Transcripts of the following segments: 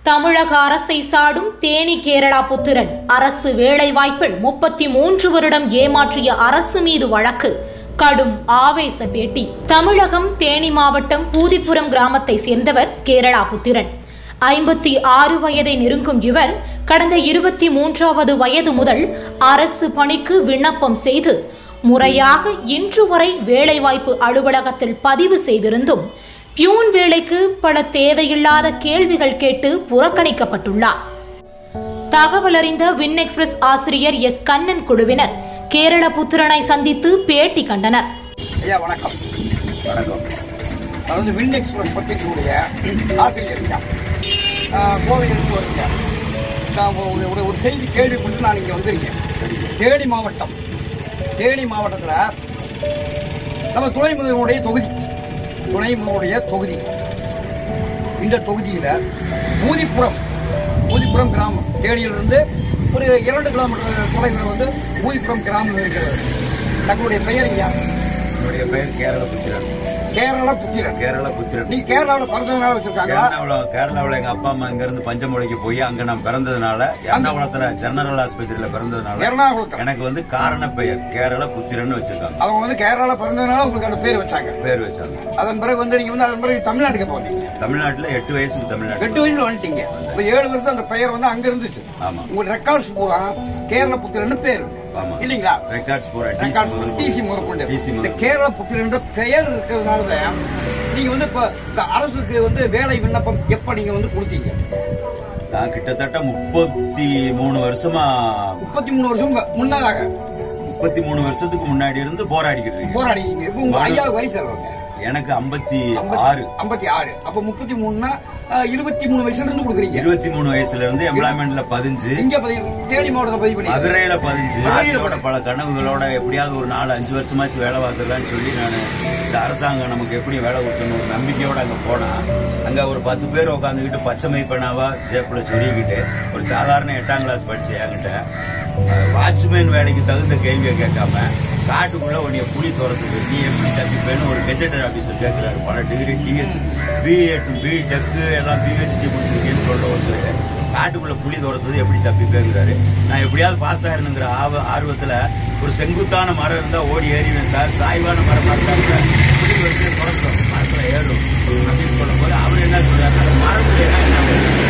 தமிழக அரசை சாடும் தேனி கேரளா புத்திரன் அரசு வேலைவாய்ப்பில் முப்பத்தி மூன்று வருடம் ஏமாற்றிய அரசு மீது வழக்கு கடும் ஆவேச பேட்டி தமிழகம் தேனி மாவட்டம் பூதிப்புரம் கிராமத்தை சேர்ந்தவர் கேரளா புத்திரன் ஐம்பத்தி ஆறு வயதை நெருங்கும் இவர் கடந்த இருபத்தி மூன்றாவது வயது முதல் அரசு பணிக்கு விண்ணப்பம் செய்து முறையாக இன்று வரை வேலைவாய்ப்பு அலுவலகத்தில் பதிவு செய்திருந்தும் பியூன் வேலைக்கு பல தேவையில்லாத கேள்விகள் கேட்டு புறக்கணிக்கப்பட்டுள்ளார் தகவல் அறிந்த வின் எக்ஸ்பிரஸ் ஆசிரியர் எஸ் கண்ணன் குழுவினர் கேரள புத்திரனை சந்தித்து பேட்டி கண்டனர் ஐயா வணக்கம் வணக்கம் அதாவது வின் எக்ஸ்பிரஸ் பத்திரிகையுடைய ஆசிரியர் ஐயா ஆஹ் கோவையிலிருந்து வருங்க நான் ஒரு ஒரு ஒரு செய்தி கேள்விப்பட்டு நான் இங்கே வந்திருக்கேன் தேனி மாவட்டம் தேனி மாவட்டத்தில் நம்ம துணை முதல்வருடைய தொகுதி துணை முதல்வருடைய தொகுதி இந்த தொகுதியில் ஊதிப்புறம் ஊதிப்புறம் கிராமம் தேனியிலிருந்து ஒரு இரண்டு கிலோமீட்டர் தொலைவில் வந்து ஊதிப்புறம் கிராமம் இருக்கிறது தங்களுடைய பெயர் ஐயா என்னுடைய பெயர் கேரள புத்திரன் கேரள புத்திரன் கேரள புத்திரன் நீ கேரளாவில் பிறந்ததுனால வச்சிருக்காங்களா கேரளாவில் கேரளாவில் எங்க அப்பா அம்மா இங்க இருந்து பஞ்சமொழிக்கு போய் அங்க நான் பிறந்ததுனால எர்ணாகுளத்துல ஜெனரல் ஆஸ்பத்திரியில பிறந்ததுனால எர்ணாகுளத்தில் எனக்கு வந்து காரண பெயர் கேரள புத்திரன் வச்சிருக்காங்க அவங்க வந்து கேரளால பிறந்ததுனால உங்களுக்கு அந்த பேர் வச்சாங்க பேர் வச்சாங்க அதன் பிறகு வந்து நீங்க வந்து அதன் பிறகு தமிழ்நாட்டுக்கு போனீங்க தமிழ்நாட்டுல எட்டு வயசுக்கு தமிழ்நாடு எட்டு வயசுல வந்துட்டீங்க இப்ப ஏழு வருஷம் அந்த பெயர் வந்து அங்க இருந்துச்சு ஆமா. உங்க ரெக்கார்ட்ஸ் பூரா கேரள புத்திரன்னு பேர் ஆமா. இல்லீங்களா ரெக்கார்ட்ஸ் போற ரெக்கார்ட் டிசி முதற்கொண்டு டிசி இந்த முதல் கேரள புத்திரன்ற பெயர் இருக்கிறதுனால தான் நீங்க வந்து இப்ப இந்த அரசுக்கு வந்து வேலை விண்ணப்பம் எப்ப நீங்க வந்து கொடுத்தீங்க நான் கிட்டத்தட்ட முப்பத்தி மூணு வருஷமா முப்பத்தி மூணு வருஷம் முன்னதாக முப்பத்தி மூணு வருஷத்துக்கு முன்னாடி இருந்து போராடிக்கிட்டு இருக்கேன் போராடிங்க இப்ப உங்க ஐயாவுக்கு வயசு எவ்வளவுங்க எனக்கு ஐம்பத்தி ஆறு ஐம்பத்தி ஆறு அப்ப முப்பத்தி மூணுனா இருபத்தி மூணு வயசுல இருந்து கொடுக்குறீங்க இருபத்தி மூணு வயசுல இருந்து எம்ப்ளாய்மெண்ட்ல பதிஞ்சு இங்க பதிவு தேனி மாவட்டத்தில் பதிவு பண்ணி மதுரையில பதிஞ்சு மதுரையில ஆசையோட பல கனவுகளோட எப்படியாவது ஒரு நாலு அஞ்சு வருஷமாச்சு வேலை பார்த்துடலாம்னு சொல்லி நான் இந்த அரசாங்கம் நமக்கு எப்படி வேலை கொடுக்கணும் ஒரு நம்பிக்கையோட அங்க போனா அங்க ஒரு பத்து பேர் உட்காந்துக்கிட்டு பச்சை மைப்பனாவா ஜேப்புல சொருகிக்கிட்டு ஒரு சாதாரண எட்டாம் கிளாஸ் படிச்சு என்கிட்ட வாட்ச்மேன் வேலைக்கு தகுந்த கேள்வியை கேட்காம காட்டுக்குள்ள உன்னைய புலி துரத்துது நீ எப்படி தப்பிப்பேன்னு ஒரு கெஜெட்டர் ஆபீசர் கேட்கிறாரு பல டிகிரி டிஹெச் பிஎட் பி டெக்கு எல்லாம் பிஹெச்டி முடிச்சிருக்கேன்னு சொல்ற ஒருத்தர் காட்டுக்குள்ள புலி துரத்துது எப்படி தப்பிப்பேங்கிறாரு நான் எப்படியாவது பாஸ் ஆயிருந்துங்கிற ஆவ ஆர்வத்துல ஒரு செங்குத்தான மரம் இருந்தா ஓடி ஏறிவேன் சார் சாய்வான மரமா இருந்தா கூட புலி வந்து துரத்தும் மரத்துல ஏறும் அப்படின்னு சொல்லும் போது அவர் என்ன சொல்றாரு அந்த மரத்துல என்ன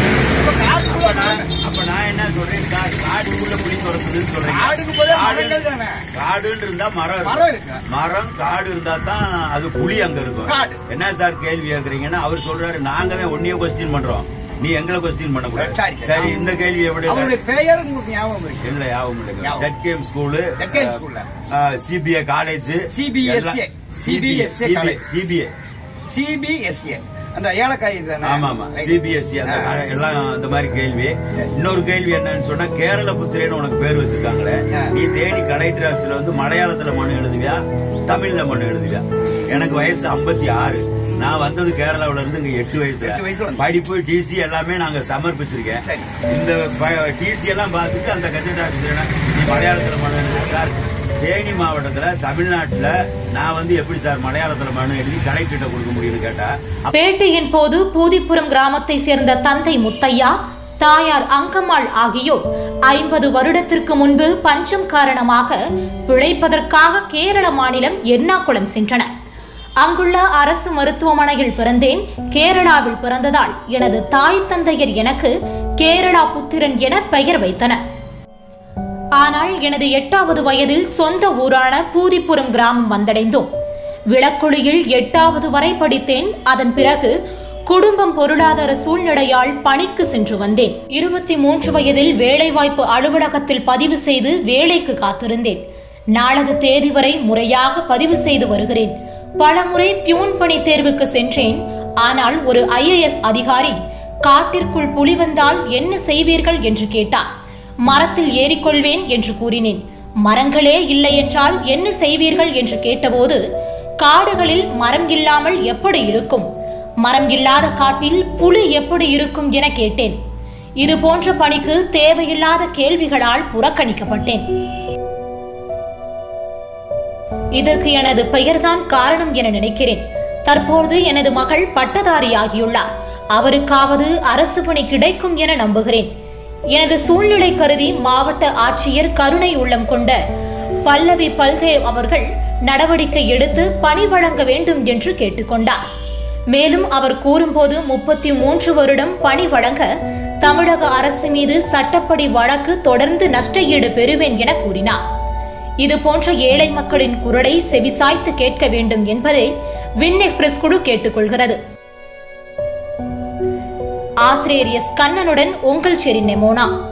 அப்ப நான் அப்ப நான் என்ன சொல்றேன் சார் காட்டுக்குள்ள புலி துரத்துதுன்னு சொல்றேன் காடுக்கு போதே மரங்கள் தானே. காடுன்னு இருந்தா மரம் மரம் இருக்கும். இருக்கு. மரம் காடு இருந்தா தான் அது புலி அங்க இருக்கும் காடு. என்ன சார் கேள்வி கேக்குறீங்கன்னா அவர் சொல்றாரு நாங்க தான் ஒன்னிய கொஸ்டின் பண்றோம் நீ எங்களை கொஸ்டின் பண்ண கூடாது சரி, சரி. சரி இந்த கேள்வி எப்படி அவருடைய பெயர் உங்களுக்கு ஞாபகம் இருக்கு இல்ல யாவும் இல்லைங்க ஞாபகம். ஜட்கேம் ஸ்கூலு ஜட்கேம் ஸ்கூல்ல. CBI college CBSA. CBSA college. CBI CBSA அந்த ஏலக்காய் தானே ஆமா ஆமா சிபிஎஸ்சி அந்த கா- எல்லாம் அந்த மாதிரி கேள்வி இன்னொரு கேள்வி என்னன்னு சொன்னா கேரள புத்திரேன்னு உனக்கு பேர் வச்சிருக்காங்களே ஆ. நீ தேனி கலெக்டர் ஆஃபீஸ்ல வந்து மலையாளத்துல மனு எழுதுவியா தமிழ்ல மனு எழுதுவியா எனக்கு வயசு 56 ஆறு நான் வந்தது கேரளாவுல இருந்து இங்க எட்டு வயசு எட்டு வயசுல வந்து. படிப்பு டிசி எல்லாமே நாங்க சமர்ப்பிச்சிருக்கேன் சரி. இந்த டிசி எல்லாம் பார்த்துட்டு அந்த கஜெட் ஆபீசர் நீ மலையாளத்துல மனு எழுதுனா சார் தேனி மாவட்டத்துல தமிழ்நாட்டுல நான் வந்து எப்படி சார் மலையாளத்துல மனு எழுதி கலெக்டர்கிட்ட கொடுக்க முடியும்னு கேட்டா பேட்டியின் போது பூதிப்புரம் கிராமத்தை சேர்ந்த தந்தை முத்தையா தாயார் அங்கம்மாள் ஆகியோர் ஐம்பது வருடத்திற்கு முன்பு பஞ்சம் காரணமாக பிழைப்பதற்காக கேரள மாநிலம் எர்ணாகுளம் சென்றனர் அங்குள்ள அரசு மருத்துவமனையில் பிறந்தேன் கேரளாவில் பிறந்ததால் எனது தாய் தந்தையர் எனக்கு கேரளா புத்திரன் என பெயர் வைத்தனர் ஆனால் எனது எட்டாவது வயதில் சொந்த ஊரான பூதிப்புரம் கிராமம் வந்தடைந்தோம் விளக்குழியில் எட்டாவது வரை படித்தேன் அதன் பிறகு குடும்பம் பொருளாதார சூழ்நிலையால் பணிக்கு சென்று வந்தேன் இருபத்தி மூன்று வயதில் வேலைவாய்ப்பு அலுவலகத்தில் பதிவு செய்து வேலைக்கு காத்திருந்தேன் நாளது தேதி வரை முறையாக பதிவு செய்து வருகிறேன் பலமுறை பியூன் பணி தேர்வுக்கு சென்றேன் ஆனால் ஒரு ஐஏஎஸ் அதிகாரி காட்டிற்குள் புலி வந்தால் என்ன செய்வீர்கள் என்று கேட்டார் மரத்தில் ஏறிக்கொள்வேன் என்று கூறினேன் மரங்களே இல்லை என்றால் என்ன செய்வீர்கள் என்று கேட்டபோது காடுகளில் மரம் இல்லாமல் எப்படி இருக்கும் மரம் இல்லாத காட்டில் புலி எப்படி இருக்கும் என கேட்டேன் இது போன்ற பணிக்கு தேவையில்லாத கேள்விகளால் புறக்கணிக்கப்பட்டேன் இதற்கு எனது பெயர்தான் காரணம் என நினைக்கிறேன் தற்போது எனது மகள் பட்டதாரியாகியுள்ளார் அவருக்காவது அரசு பணி கிடைக்கும் என நம்புகிறேன் எனது சூழ்நிலை கருதி மாவட்ட ஆட்சியர் கருணை உள்ளம் கொண்ட பல்லவி பல்தேவ் அவர்கள் நடவடிக்கை எடுத்து பணி வழங்க வேண்டும் என்று கேட்டுக்கொண்டார் மேலும் அவர் கூறும்போது முப்பத்தி மூன்று வருடம் பணி வழங்க தமிழக அரசு மீது சட்டப்படி வழக்கு தொடர்ந்து நஷ்ட ஈடு பெறுவேன் என கூறினார் இது போன்ற ஏழை மக்களின் குரலை செவிசாய்த்து கேட்க வேண்டும் என்பதை வின் எக்ஸ்பிரஸ் குழு கேட்டுக்கொள்கிறது ஆசிரியர் எஸ் கண்ணனுடன் உங்கள் செரி நெமோனா